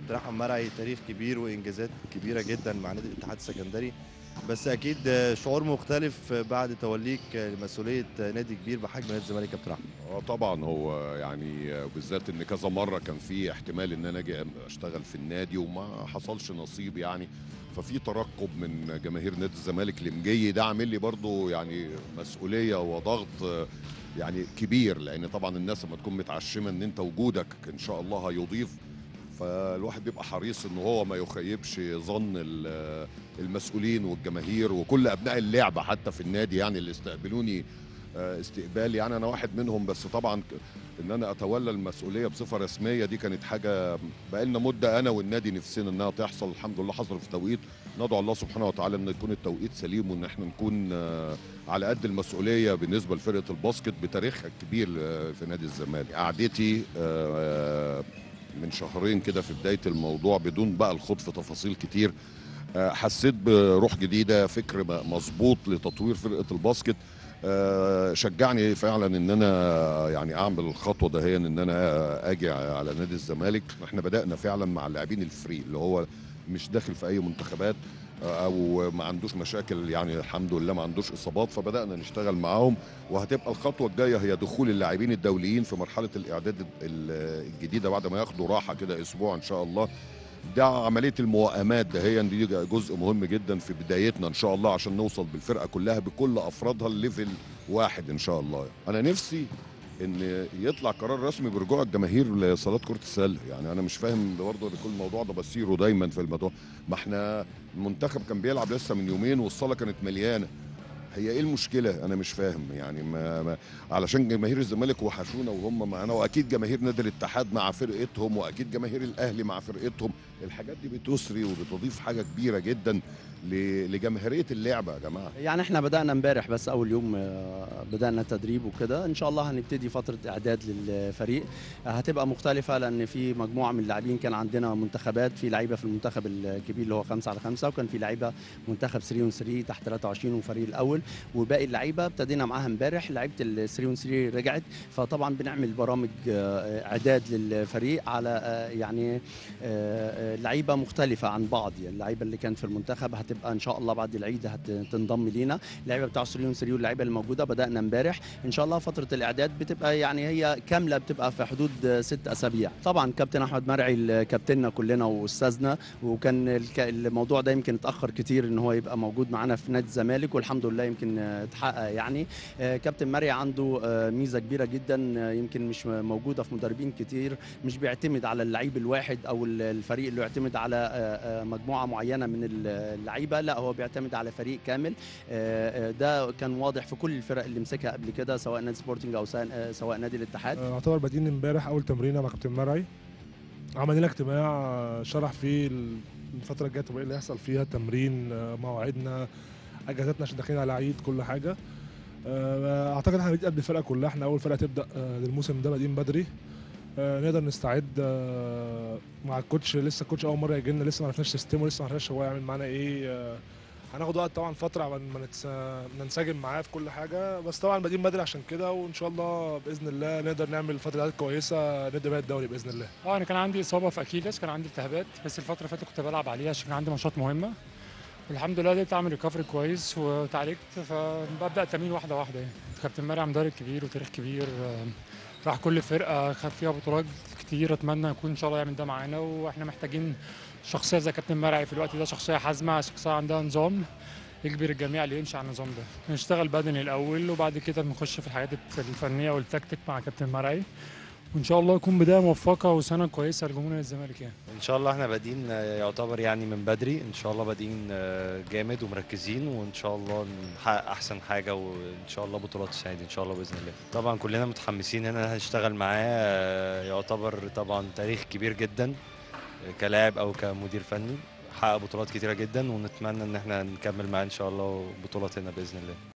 كابتن احمد مرعي تاريخ كبير وانجازات كبيره جدا مع نادي الاتحاد السكندري بس اكيد شعور مختلف بعد توليك مسؤوليه نادي كبير بحجم نادي الزمالك كابتن احمد اه طبعا هو يعني بالذات ان كذا مره كان في احتمال ان انا اجي اشتغل في النادي وما حصلش نصيب يعني ففي ترقب من جماهير نادي الزمالك اللي مجي ده عامل لي برضو يعني مسؤوليه وضغط يعني كبير لان طبعا الناس لما تكون متعشمه ان انت وجودك ان شاء الله هيضيف فالواحد بيبقى حريص ان هو ما يخيبش ظن المسؤولين والجماهير وكل ابناء اللعبه حتى في النادي يعني اللي استقبلوني استقبال يعني انا واحد منهم بس طبعا ان انا اتولى المسؤوليه بصفه رسميه دي كانت حاجه بقالنا مده انا والنادي نفسنا انها تحصل الحمد لله حصل في توقيت ندعو الله سبحانه وتعالى ان يكون التوقيت سليم وان احنا نكون على قد المسؤوليه بالنسبه لفرقه الباسكت بتاريخها الكبير في نادي الزمالك قعدتي من شهرين كده في بدايه الموضوع بدون بقى الخوض في تفاصيل كتير حسيت بروح جديده فكر مظبوط لتطوير فرقه الباسكت شجعني فعلا ان انا يعني اعمل الخطوه ده هي ان انا اجي على نادي الزمالك احنا بدانا فعلا مع اللاعبين الفري اللي هو مش داخل في اي منتخبات او ما عندوش مشاكل يعني الحمد لله ما عندوش اصابات فبدانا نشتغل معاهم وهتبقى الخطوه الجايه هي دخول اللاعبين الدوليين في مرحله الاعداد الجديده بعد ما ياخدوا راحه كده اسبوع ان شاء الله ده عمليه الموائمات ده هي دي جزء مهم جدا في بدايتنا ان شاء الله عشان نوصل بالفرقه كلها بكل افرادها الليفل واحد ان شاء الله انا نفسي ان يطلع قرار رسمي برجوع الجماهير لصالات كره السله يعني انا مش فاهم برضه كل الموضوع ده بصيره دايما في الموضوع ما احنا المنتخب كان بيلعب لسه من يومين والصاله كانت مليانه هي ايه المشكله انا مش فاهم يعني ما, ما علشان جماهير الزمالك وحشونا وهم معانا واكيد جماهير نادي الاتحاد مع فرقتهم واكيد جماهير الاهلي مع فرقتهم الحاجات دي بتسري وبتضيف حاجه كبيره جدا لجماهيريه اللعبه يا جماعه يعني احنا بدانا امبارح بس اول يوم بدانا تدريب وكده ان شاء الله هنبتدي فتره اعداد للفريق هتبقى مختلفه لان في مجموعه من اللاعبين كان عندنا منتخبات في لعيبه في المنتخب الكبير اللي هو 5 على 5 وكان في لعيبه منتخب 3 اون 3 تحت 23 والفريق الاول وباقي اللعيبه ابتدينا معاها امبارح لعيبه ال 3 اون 3 رجعت فطبعا بنعمل برامج اعداد للفريق على يعني لعيبه مختلفه عن بعض يعني اللعيبه اللي كانت في المنتخب هتبقى ان شاء الله بعد العيد هتنضم لينا اللعيبه بتاع 3 اون 3 واللعيبه اللي موجوده بدانا امبارح ان شاء الله فتره الاعداد بتبقى يعني هي كامله بتبقى في حدود ست اسابيع طبعا كابتن احمد مرعي كابتننا كلنا واستاذنا وكان الموضوع ده يمكن اتاخر كتير ان هو يبقى موجود معانا في نادي الزمالك والحمد لله يمكن اتحقق يعني كابتن مرعي عنده ميزه كبيره جدا يمكن مش موجوده في مدربين كتير مش بيعتمد على اللعيب الواحد او الفريق اللي يعتمد على مجموعه معينه من اللعيبه لا هو بيعتمد على فريق كامل ده كان واضح في كل الفرق اللي مسكها قبل كده سواء نادي سبورتنج او سواء نادي الاتحاد يعتبر بادئين امبارح اول تمرينه مع كابتن مرعي عمل لنا اجتماع شرح فيه الفتره الجايه تبقى ايه اللي هيحصل فيها تمرين مواعيدنا اجازاتنا عشان داخلين على عيد كل حاجه اعتقد احنا بنبدا قبل الفرقه كلها احنا اول فرقه تبدا للموسم ده بادئين بدري نقدر نستعد مع الكوتش لسه الكوتش اول مره يجي لنا لسه ما عرفناش سيستمه لسه ما عرفناش هو يعمل معانا ايه هناخد وقت طبعا فتره عشان ما ننسجم معاه في كل حاجه بس طبعا بادئين بدري عشان كده وان شاء الله باذن الله نقدر نعمل فتره كويسه نبدا بيها الدوري باذن الله اه انا كان عندي اصابه في اكيلس كان عندي التهابات بس الفتره اللي فاتت كنت بلعب عليها عشان كان عندي ماتشات مهمه والحمد لله قدرت اعمل ريكفري كويس وتعالجت فببدا التمرين واحده واحده يعني كابتن مرعي مدرب كبير وتاريخ كبير راح كل فرقه خد فيها بطولات كتير اتمنى يكون ان شاء الله يعمل ده معانا واحنا محتاجين شخصيه زي كابتن مرعي في الوقت ده شخصيه حازمه شخصيه عندها نظام يجبر الجميع اللي يمشي على النظام ده نشتغل بدني الاول وبعد كده نخش في الحاجات الفنيه والتكتيك مع كابتن مرعي وان شاء الله يكون بدايه موفقه وسنه كويسه لجمهور الزمالك يعني ان شاء الله احنا بادئين يعتبر يعني من بدري ان شاء الله بادئين جامد ومركزين وان شاء الله نحقق احسن حاجه وان شاء الله بطولات السنه دي ان شاء الله باذن الله طبعا كلنا متحمسين هنا هنشتغل معاه يعتبر طبعا تاريخ كبير جدا كلاعب او كمدير فني حقق بطولات كتيره جدا ونتمنى ان احنا نكمل معاه ان شاء الله بطولات هنا باذن الله